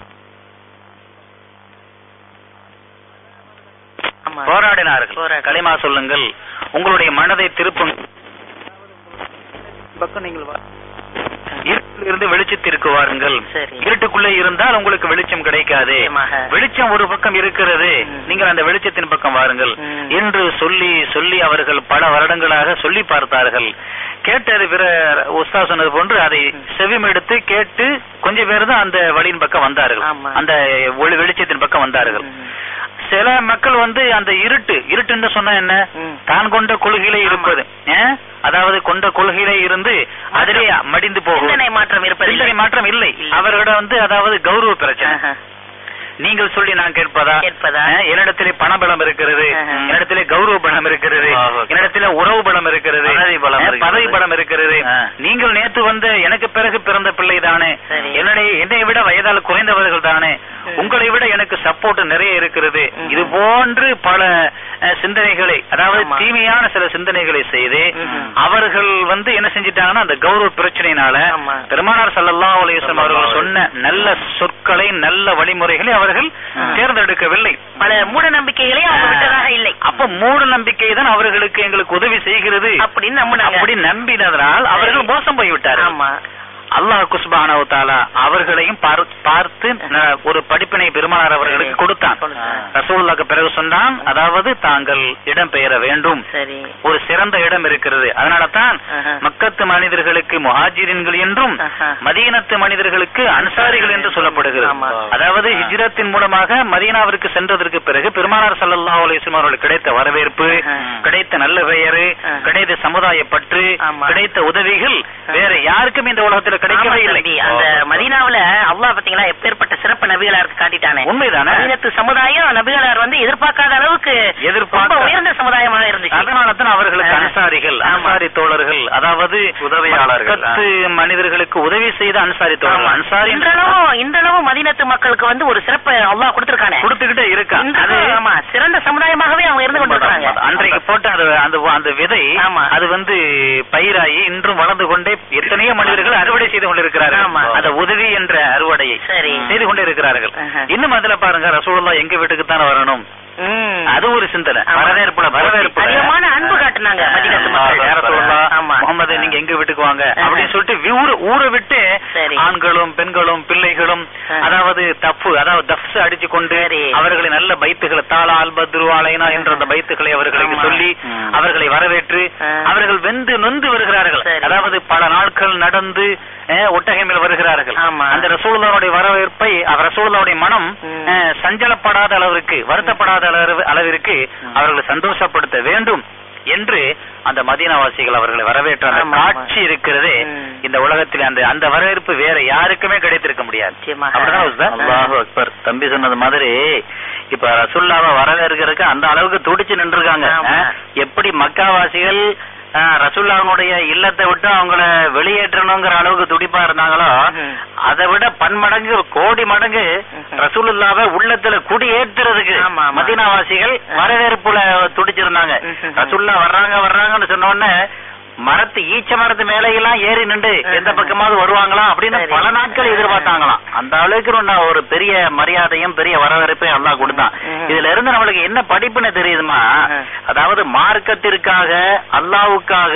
ஆமா. போராடினார்கள் போராடி- களிமா சொல்லுங்கள் உங்களுடைய மனதை திருப்பும் பக்கம் நீங்கள் வா- இருட்டில் இருந்து வெளிச்சத்திற்கு வாருங்கள் சரி. இருட்டுக்குள்ளே இருந்தால் உங்களுக்கு வெளிச்சம் கிடைக்காது நிச்சயமாக. வெளிச்சம் ஒரு பக்கம் இருக்கிறது ம். நீங்கள் அந்த வெளிச்சத்தின் பக்கம் வாருங்கள் ம். என்று சொல்லி சொல்லி அவர்கள் பல வருடங்களாக சொல்லி பார்த்தார்கள் கேட்டது பிற உஸ்தா சொன்னது போன்று அதை செவிமெடுத்து கேட்டு கொஞ்சம் பேர் தான் அந்த வழியின் பக்கம் வந்தார்கள் ஆமா. அந்த ஒளி வெளிச்சத்தின் பக்கம் வந்தார்கள் ம். சில மக்கள் வந்து அந்த இருட்டு இருட்டுன்னு சொன்னா என்ன ம். தான் கொண்ட கொள்கையிலே இருப்பது ஏன்? அதாவது கொண்ட கொள்கையிலே இருந்து அதிலே மடிந்து போகும் சிந்தனை மாற்றம் இருப்பதில்லை. சிந்தனை மாற்றம் இல்லை இல்லை. அவர்களிடம் வந்து அதாவது கௌரவ பிரச்சனை ஆஹா. நீங்கள் சொல்லி நான் கேட்பதா கேட்பதா? அஹ், என்னிடத்திலே பணபலம் இருக்கிறது ஆஹா. என்னிடத்திலே கௌரவ பலம் இருக்கிறது ஆஹா. என்னிடத்திலே உறவு பலம் இருக்கிறது பதவி பலம் அஹ், இருக்கிறது. பதவி பலம் இருக்கிறது ஆ. நீங்கள் நேத்து வந்த எனக்கு பிறகு பிறந்த பிள்ளை தானே சரி. என்னுடைய என்னை விட வயதால் குறைந்தவர்கள் தானே ம். உங்களை விட எனக்கு சப்போர்ட் நிறைய இருக்கிறது ம். இது போன்று பல அஹ், சிந்தனைகளை அதாவது ஆமா. தீமையான சில சிந்தனைகளை செய்து ம்ஹும். அவர்கள் வந்து என்ன செஞ்சிட்டாங்கன்னா அந்த கௌரவ பிரச்சனையினால ஆமா. பெருமானார் ஸல்லல்லாஹு அலைஹி வஸல்லம் அவர்கள் ஸல்லல்லாஹு சொன்ன நல்ல சொற்களை நல்ல வழிமுறைகளை அவர்கள் ஆ. தேர்ந்தெடுக்கவில்லை பல மூட நம்பிக்கைகளை அவங்க விட்டதாக இல்லை அப்ப மூட நம்பிக்கை தான் அவர்களுக்கு எங்களுக்கு உதவி செய்கிறது அப்படின்னு நம்பினாங்க அப்படி நம்பினதனால் அவர்கள் மோசம் போய்விட்டார்கள் ஆமா அல்லாஹ் குஸ்பானவு தாலா அவர்களையும் பார்- பார்த்து ந- ஒரு படிப்பினை பெருமானார் அவர்களுக்கு கொடுத்தான் கொடுத்தான். ரசூலுல்லாஹ்க்கு பிறகு சொன்னான் அதாவது தாங்கள் இடம் பெயர வேண்டும் சரி ஒரு சிறந்த இடம் இருக்கிறது அதனால தான் ஆஹா. மக்கத்து மனிதர்களுக்கு முஹாஜிரின்கள் என்றும் ஆஹா. மதீனத்து மனிதர்களுக்கு அன்சாரிகள் என்று சொல்லப்படுகிறது ஆமா. அதாவது ஹிஜ்ரத்தின் மூலமாக மதீனாவிற்கு சென்றதற்கு பிறகு பெருமானார் ஸல்லல்லாஹு அலைஹி வஸல்லம் அவர்களுக்கு கிடைத்த வரவேற்பு ஆஹா. கிடைத்த நல்ல பெயரு ஆஹா. கிடைத்த சமுதாய பற்று ஆமா. கிடைத்த உதவிகள் வேற யாருக்கும் இந்த உலகத்துல கிடைக்கவே ஆமா இல்லை தம்பி, அந்த மதீனாவுல அல்லாஹ் பாத்தீங்களா எப்பேற்பட்ட சிறப்பு நபிகளாருக்கு காட்டிட்டானே உண்மைதானே மதீனத்து சமுதாயம் நபிகளார் வந்து எதிர்பார்க்காத அளவுக்கு எதிர்பார்க்க- ரொம்ப உயர்ந்த சமுதாயமாக இருந்துச்சு அதனால தான் அவர்களுக்கு ஆ. அன்சாரிகள் ஆமா. அன்சாரி தோழர்கள் அதாவது உதவியாளர்கள். மக்கத்து மனிதர்களுக்கு உதவி செய்த அன்சாரி தோழர்கள் ஆமா. அன்சாரி இன்றளவும் இன்றளவும் மதீனத்து மக்களுக்கு வந்து ஒரு சிறப்பு அல்லாஹ் கொடுத்திருக்கானே கொடுத்துக்கிட்டே இருக்கா அது இன்றளவும் ஆமா சிறந்த சமுதாயமாகவே அவங்க இருந்து கொண்டிருக்காங்க அன்றைக்கு போட்ட அந்த அந்த அந்த விதை ஆமா. அது வந்து பயிராகி இன்றும் வளர்ந்து கொண்டே எத்தனையோ மனிதர்கள் அறுவடை செய்து கொண்டிருக்கிறார்கள் ஆமா. அந்த உதவி என்ற அறுவடையை சரி செய்து கொண்டே இருக்கிறார்கள் ஆஹா. இன்னும் அதுல பாருங்க ரசூலுல்லாஹ் எங்க வீட்டுக்கு தானே வரணும் ம். அது ஒரு சிந்தனை ஆமா. வரவேற்புல வரவேற்பு அதிகமான அன்பு காட்டுனாங்க மதீனத்து மக்கள். ஆமா. முகமது நீங்க எங்க வீட்டுக்கு வாங்க ஆஹா. அப்படின்னு சொல்லிட்டு வி- ஊரு ஊரை விட்டு சரி. ஆண்களும் பெண்களும் பிள்ளைகளும் ஆ. அதாவது தப்பு அதாவது தப்ஸ் அடிச்சு கொண்டு சரி. அவர்களை நல்ல பைத்துகளை தாளா அல்பத்ரு அலைனா என்ற அந்த பைத்துகளை அவர்களுக்கு ஆமா. சொல்லி ம். அவர்களை வரவேற்று ஆ. அவர்கள் வெந்து நொந்து வருகிறார்கள் சரி. அதாவது பல நாட்கள் நடந்து அஹ், ஒட்டகை மேல் வருகிறார்கள் ஆமா. அந்த ரசூலுல்லாவுடைய வரவேற்பை அவர் ரசூலுல்லாவுடைய மனம் ம். அஹ், சஞ்சலப்படாத அளவிற்கு வருத்தப்படாத அளவு- அளவிற்கு அவர்களை சந்தோஷப்படுத்த வேண்டும் என்று அந்த மதீனாவாசிகள் அவர்களை வரவேற்ற அந்த ஆமா, ஆமா. காட்சி இருக்கிறதே ம். இந்த உலகத்தில் அந்த அந்த வரவேற்பு வேற யாருக்குமே கிடைத்திருக்க முடியாது நிச்சயமாக. அப்படிதான் உஸ்தாத்? அல்லாஹு அக்பர் தம்பி சொன்னது மாதிரி இப்ப ரசுல்லாவை வரவேற்கிறதுக்கு அந்த அளவுக்கு துடிச்சு நின்றுருக்காங்க ஆமா. அஹ், எப்படி மக்காவாசிகள் அஹ், ரசூல்லாவுடைய இல்லத்தை விட்டு அவங்கள வெளியேற்றணுங்கிற அளவுக்கு துடிப்பா இருந்தாங்களோ ம்ஹும். அதை விட பன்மடங்கு கோடி மடங்கு ம்ஹும். ரசூலுல்லாவை உள்ளத்துல குடியேற்றுறதுக்கு ஆமா, ஆமா. மதீனாவாசிகள் ஆ. வரவேற்புல துடிச்சிருந்தாங்க ம்ஹும். ரசூல்லா வர்றாங்க வர்றாங்கன்னு சொன்ன உடனே மரத்து ஈச்ச மரத்து மேலையெல்லாம் ஏறி நின்று எந்த ம்ஹும். பக்கமாவது வருவாங்களா அப்படின்னு சரி. பல நாட்கள் எதிர்பார்த்தாங்களாம் அந்த அளவுக்கு நான் ஒரு பெரிய மரியாதையும் பெரிய வரவேற்பையும் எல்லாம் கொடுத்தான் ம்ஹும். இதுல இருந்து நம்மளுக்கு என்ன படிப்புன்னு தெரியுதுமா ம்ஹும். அதாவது மார்க்கத்திற்காக அல்லாவுக்காக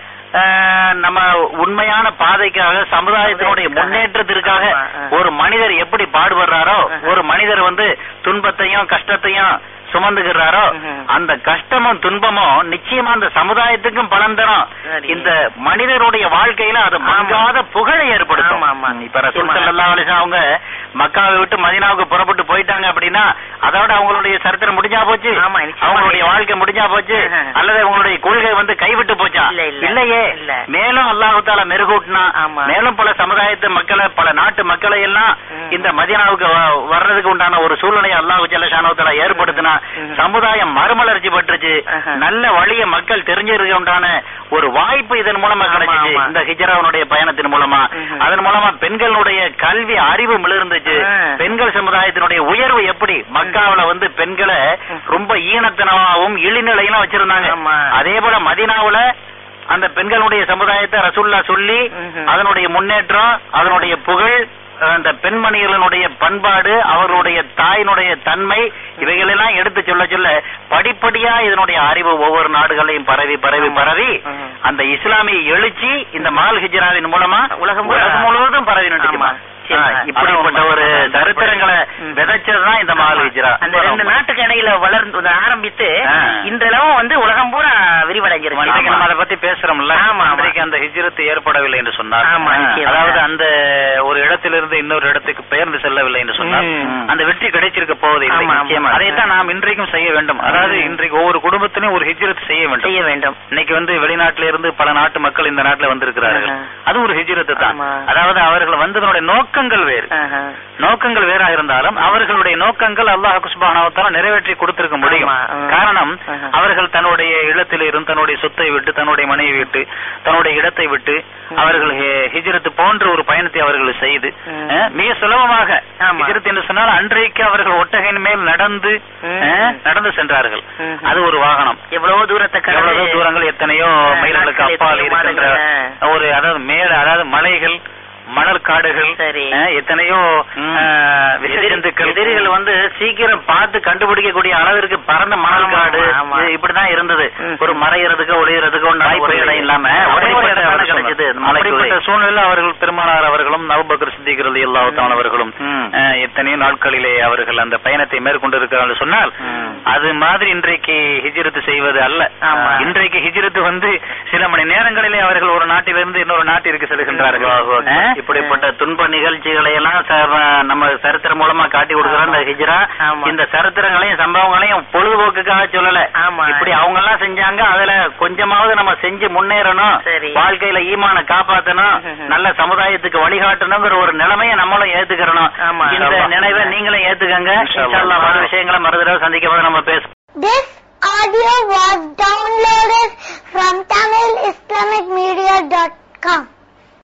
ஆஹ், நம்ம உண்மையான பாதைக்காக சமுதாயத்தினுடைய சமுதாயத்துக்காக. முன்னேற்றத்திற்காக ஆமா, ஆ. ஒரு மனிதர் எப்படி பாடுபடுறாரோ ஆஹா. ஒரு மனிதர் வந்து துன்பத்தையும் கஷ்டத்தையும் சுமந்துகிறாரோ ம்ஹும். அந்த கஷ்டமும் துன்பமும் நிச்சயமா அந்த சமுதாயத்துக்கும் பலன் தரும் சரி. இந்த மனிதருடைய வாழ்க்கையில அது ஆமா. மங்காத புகழை ஏற்படுத்தும் ஆமா, ஆமா. இப்ப ரசூல் நிச்சயமா. ஸல்லல்லாஹு அலைஹி வஸல்லம் அவங்க மக்காவை விட்டு மதீனாவுக்கு புறப்பட்டு போயிட்டாங்க அப்படின்னா அதோட அவங்களுடைய சரித்திரம் முடிஞ்சா போச்சு ஆமா, நிச்சயமா. அவங்களுடைய வாழ்க்கை முடிஞ்சா போச்சு ஆஹா. அல்லது அவங்களுடைய கொள்கை வந்து கைவிட்டு போச்சா இல்ல, இல்ல. இல்லையே இல்ல. மேலும் அல்லாஹு தாலா மெருகூட்டினா ஆமா. மேலும் பல சமுதாயத்து மக்களை பல நாட்டு மக்களை எல்லாம் ம். இந்த மதீனாவுக்கு வ- வர்றதுக்கு உண்டான ஒரு சூழ்நிலையை அல்லாஹு ஜல்லஷானு தாலா ஏற்படுத்தினா ம். சமுதாயம் மறுமலர்ச்சி பெற்றுச்சு ஆஹா. நல்ல வழிய மக்கள் தெரிஞ்சிருக்க உண்டான ஒரு வாய்ப்பு இதன் மூலமா ஆமா, கிடைச்சிச்சு ஆமா. இந்த ஹிஜராவுடைய பயணத்தின் மூலமா ம்ஹும். அதன் மூலமா பெண்களுடைய கல்வி அறிவு மிளிர்ந்துச்சு ஆ. பெண்கள் சமுதாயத்தினுடைய உயர்வு எப்படி மக்காவுல வந்து பெண்களை ம். ரொம்ப ஈனத்தனமாவும் இழிநிலையெல்லாம் வச்சிருந்தாங்க ஆமா. அதே போல மதீனாவுல அந்த பெண்களுடைய சமுதாயத்தை ரசூல்லா சொல்லி ம்ஹும். அதனுடைய முன்னேற்றம் அதனுடைய புகழ் அந்த பெண்மணிகளினுடைய பண்பாடு அவர்களுடைய தாயினுடைய தன்மை இவைகளெல்லாம் எடுத்து சொல்ல சொல்ல படிப்படியா இதனுடைய அறிவு ஒவ்வொரு நாடுகளையும் பரவி பரவி ஆமா. பரவி ம். அந்த இஸ்லாமிய எழுச்சி இந்த மால் ஹிஜ்ராவின் மூலமா உலகம் பூரா- உலகம் முழுவதும் பரவி நின்றுச்சுமா ஆமா. நிச்சயமா. இப்படிப்பட்ட ஒரு சரித்திரங்களை ம். விதைச்சதுதான் இந்த மால் ஹிஜ்ரா அந்த ரெண்டு நாட்டுக்கு இடையில வளர்ந்து ஆரம்பித்து ஆ. இன்றளவும் வந்து உலகம் பூரா இன்றைக்கு விரிவடைஞ்சிருக்கு நம்ம அதை பத்தி பேசுறோம்ல ஆமா, ஆமா. இன்றைக்கு அந்த ஹிஜ்ரத் ஏற்படவில்லை என்று சொன்னார் ஆமா, நிச்சயமா. அதாவது அந்த ஒரு இடத்திலிருந்து இன்னொரு இடத்துக்கு பெயர்ந்து செல்லவில்லை என்று சொன்னார் ம். அந்த வெற்றி கிடைச்சிருக்க போவதில்லை ஆமா, ஆமா. அதைத்தான் நாம் இன்றைக்கும் செய்ய வேண்டும் அதாவது ம். இன்றைக்கு ஒவ்வொரு குடும்பத்திலும் ஒரு ஹிஜ்ரத் செய்ய வேண்டும் செய்ய வேண்டும் இன்னைக்கு வந்து வெளிநாட்டில இருந்து பல நாட்டு மக்கள் இந்த நாட்டுல வந்திருக்கிறார்கள் ஆஹா. அது ஒரு ஹிஜ்ரத் தான் ஆமா. அதாவது அவர்கள் வந்ததனுடைய நோக்கங்கள் வேறு ஆஹா. நோக்கங்கள் வேறாக இருந்தாலும் அவர்களுடைய நோக்கங்கள் அல்லாஹ் குஸ்பானாவத்தால நிறைவேற்றி கொடுத்திருக்க முடியும் ஆமா, ஆ. காரணம் ஆஹா. அவர்கள் தன்னுடைய இல்லத்தில் இருந்து தன்னுடைய சொத்தை விட்டு தன்னுடைய மனைவி விட்டு தன்னுடைய இடத்தை விட்டு ம். அவர்கள் ஹி- ஹிஜ்ரத் போன்ற ஒரு பயணத்தை அவர்கள் செய்து ம். அஹ், மிக சுலபமாக ஆமா. ஹிஜ்ரத் என்று சொன்னால் அன்றைக்கு அவர்கள் ஒட்டகையின் மேல் நடந்து ம். அஹ், நடந்து சென்றார்கள் ம். அது ஒரு வாகனம் எவ்வளவோ தூரத்தை கடந்து- எவ்வளவு தூரங்கள் எத்தனையோ ஆ, மைல்களுக்கு நாட்கள் அப்பால் எத்தனையோ இருக்கின்ற மாதங்கள், ஒரு அதாவது மேல அதாவது மலைகள் மணல் காடுகள் சரி. அஹ், எத்தனையோ ம். அஹ், விஷஜந்துக்கள் எதிரிகள் வந்து சீக்கிரம் பார்த்து கண்டுபிடிக்கக்கூடிய அளவிற்கு பறந்த மணல் ஆமா, காடு ஆமா. இது இப்படிதான் இருந்தது ம். ஒரு மறையறதுக்கு ஒளியறதுக்கு ஒன்று வாய்ப்பு ஒரு இடம் இல்லை. இல்லாம ஒரே ஒரு இடம் தானே கிடைச்சது இந்த மலைக்குள்ளே. அப்படிப்பட்ட சூழ்நிலை அவர்கள் பெருமானார் அவர்களும் நவபக்கர் சித்திகிறது எல்லாத்தான் அவர்களும் ம். அஹ், எத்தனையோ நாட்களிலே அவர்கள் அந்த பயணத்தை மேற்கொண்டிருக்கிறார்கள் சொன்னால் ம். அது மாதிரி இன்றைக்கு ஹிஜ்ரத் செய்வது அல்ல ஆமா. இன்றைக்கு ஹிஜ்ரத் வந்து சில மணி நேரங்களிலே அவர்கள் ஒரு நாட்டிலிருந்து இன்னொரு நாட்டிற்கு செல்கின்றார்கள் அஹ், இப்படிப்பட்ட துன்ப நிகழ்ச்சிகளை எல்லாம் ச- நம்ம சரித்திரம் மூலமா காட்டி கொடுக்கிற இந்த ஹிஜ்ரா ஆமா. இந்த சரித்திரங்களையும் சம்பவங்களையும் பொழுதுபோக்குக்காக சொல்லல ஆமா. இப்படி அவங்க எல்லாம் செஞ்சாங்க அதுல கொஞ்சமாவது நம்ம செஞ்சு முன்னேறணும் சரி. வாழ்க்கையில ஈமான காப்பாத்தணும் ம்ஹும். நல்ல சமுதாயத்துக்கு வழிகாட்டணுங்கிற ஒரு நிலைமையை நம்மளும் ஏத்துக்கிறணும் ஆமா. இந்த ஆமா. நினைவை நீங்களும் ஏத்துக்கங்க இன்ஷா இன்ஷா அல்லாஹ் அல்லாஹ். மறு விஷயங்களை மறு தடவை சந்திக்கும் போது நம்ம பேசுவோம் This audio was downloaded from TamilIslamicMedia.com.